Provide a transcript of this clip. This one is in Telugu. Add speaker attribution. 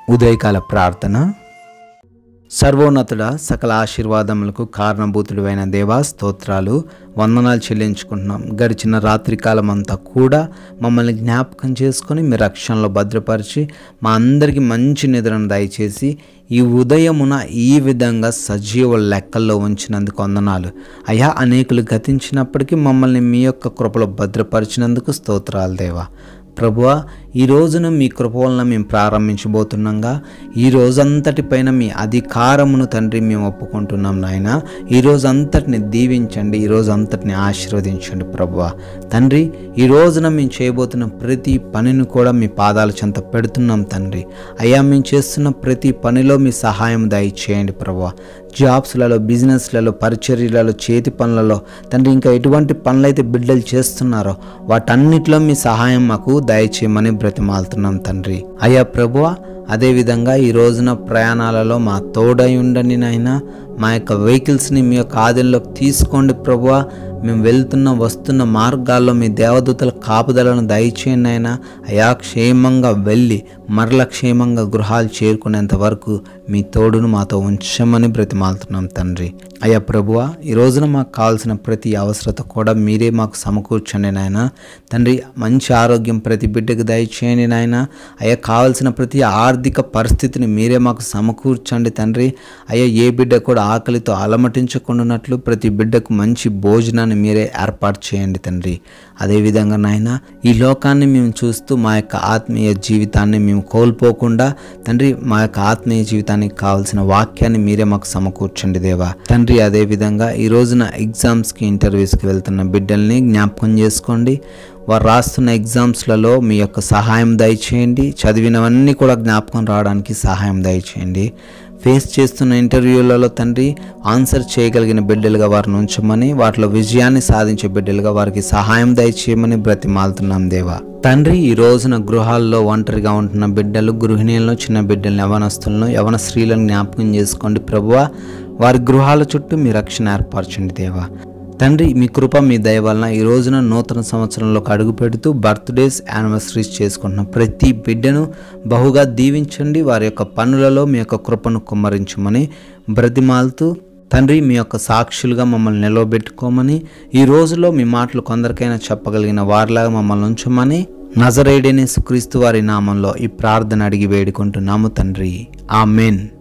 Speaker 1: ఉదయకాల ప్రార్థన సర్వోన్నతుడ సకల ఆశీర్వాదములకు కారణభూతుడైన దేవా స్తోత్రాలు వందనాలు చెల్లించుకుంటున్నాం గడిచిన రాత్రికాలం అంతా కూడా మమ్మల్ని జ్ఞాపకం చేసుకొని మీ రక్షణలో భద్రపరిచి మా అందరికీ మంచి నిద్రను దయచేసి ఈ ఉదయమున ఈ విధంగా సజీవ లెక్కల్లో ఉంచినందుకు వందనాలు అయా అనేకులు గతించినప్పటికీ మమ్మల్ని మీ యొక్క కృపలో భద్రపరిచినందుకు స్తోత్రాలు దేవా ప్రభువా ఈ రోజున మీ కృప వలన మేము ప్రారంభించబోతున్నాగా ఈ రోజంతటి పైన మీ అధికారమును తండ్రి మేము ఒప్పుకుంటున్నాం నాయన ఈ రోజు అంతటిని దీవించండి ఈ రోజు అంతటిని ఆశీర్వదించండి ప్రభువా తండ్రి ఈ రోజున మేము చేయబోతున్న ప్రతి పనిని కూడా మీ పాదాల చెంత పెడుతున్నాం తండ్రి అయ్యా మేము చేస్తున్న ప్రతి పనిలో మీ సహాయం దయచేయండి ప్రభువా జాబ్స్లలో బిజినెస్లలో పరిచర్యలలో చేతి పనులలో తండ్రి ఇంకా ఎటువంటి పనులైతే బిడ్డలు చేస్తున్నారో వాటన్నిటిలో మీ సహాయం మాకు దయచేయమని బ్రతిమాలుతున్నాం తండ్రి అయ్యా ప్రభువా అదేవిధంగా ఈ రోజున ప్రయాణాలలో మా తోడై ఉండండి నాయన మా యొక్క వెహికల్స్ని మీ యొక్క ఆధీనంలోకి తీసుకోండి ప్రభువా మేము వెళ్తున్న వస్తున్న మార్గాల్లో మీ దేవదూతల కాపుదలను దయచేయండి ఆయన అయా క్షేమంగా వెళ్ళి మరల క్షేమంగా గృహాలు చేరుకునేంత వరకు మీ తోడును మాతో ఉంచమని బ్రతిమాలుతున్నాం తండ్రి అయ్యా ప్రభువా ఈ రోజున మాకు కావాల్సిన ప్రతి అవసరత కూడా మీరే మాకు సమకూర్చండి నాయన తండ్రి మంచి ఆరోగ్యం ప్రతి బిడ్డకు దయచేయండి నాయన అయ్యా కావాల్సిన ప్రతి ఆర్థిక పరిస్థితిని మీరే మాకు సమకూర్చండి తండ్రి అయ్యా ఏ బిడ్డ కూడా ఆకలితో అలమటించకుండానట్లు ప్రతి బిడ్డకు మంచి భోజనాన్ని మీరే ఏర్పాటు చేయండి తండ్రి అదేవిధంగా నాయన ఈ లోకాన్ని మేము చూస్తూ మా యొక్క ఆత్మీయ జీవితాన్ని మేము కోల్పోకుండా తండ్రి మా యొక్క ఆత్మీయ జీవితానికి కావాల్సిన వాక్యాన్ని మీరే మాకు సమకూర్చండి దేవా తండ్రి అదేవిధంగా ఈ రోజున ఎగ్జామ్స్కి ఇంటర్వ్యూస్కి వెళ్తున్న బిడ్డల్ని జ్ఞాపకం చేసుకోండి వారు రాస్తున్న ఎగ్జామ్స్లలో మీ యొక్క సహాయం దయచేయండి చదివినవన్నీ కూడా జ్ఞాపకం రావడానికి సహాయం దయచేయండి ఫేస్ చేస్తున్న ఇంటర్వ్యూలలో తండ్రి ఆన్సర్ చేయగలిగిన బిడ్డలుగా వారిని ఉంచమని వాటిలో విజయాన్ని సాధించే బిడ్డలుగా వారికి సహాయం దయచేయమని బ్రతిమాలుతున్నాం దేవా తండ్రి ఈ రోజున గృహాల్లో ఒంటరిగా ఉంటున్న బిడ్డలు గృహిణీలను చిన్న బిడ్డలను యవనస్తులను యవన స్త్రీలను జ్ఞాపకం చేసుకోండి ప్రభువా వారి గృహాల చుట్టూ మీ రక్షణ ఏర్పరచండి దేవా తండ్రి మీ కృప మీ దయ వలన ఈ రోజున నూతన సంవత్సరంలోకి అడుగు పెడుతూ బర్త్డేస్ యానివర్సరీస్ చేసుకుంటున్న ప్రతి బిడ్డను బహుగా దీవించండి వారి యొక్క పనులలో మీ యొక్క కృపను కుమ్మరించమని బ్రతిమాలుతూ తండ్రి మీ యొక్క సాక్షులుగా మమ్మల్ని నిలవబెట్టుకోమని ఈ రోజులో మీ మాటలు కొందరికైనా చెప్పగలిగిన వారిలాగా మమ్మల్ని ఉంచమని నజరేడేనే సుక్రీస్తు వారి నామంలో ఈ ప్రార్థన అడిగి వేడుకుంటున్నాము తండ్రి ఆమెన్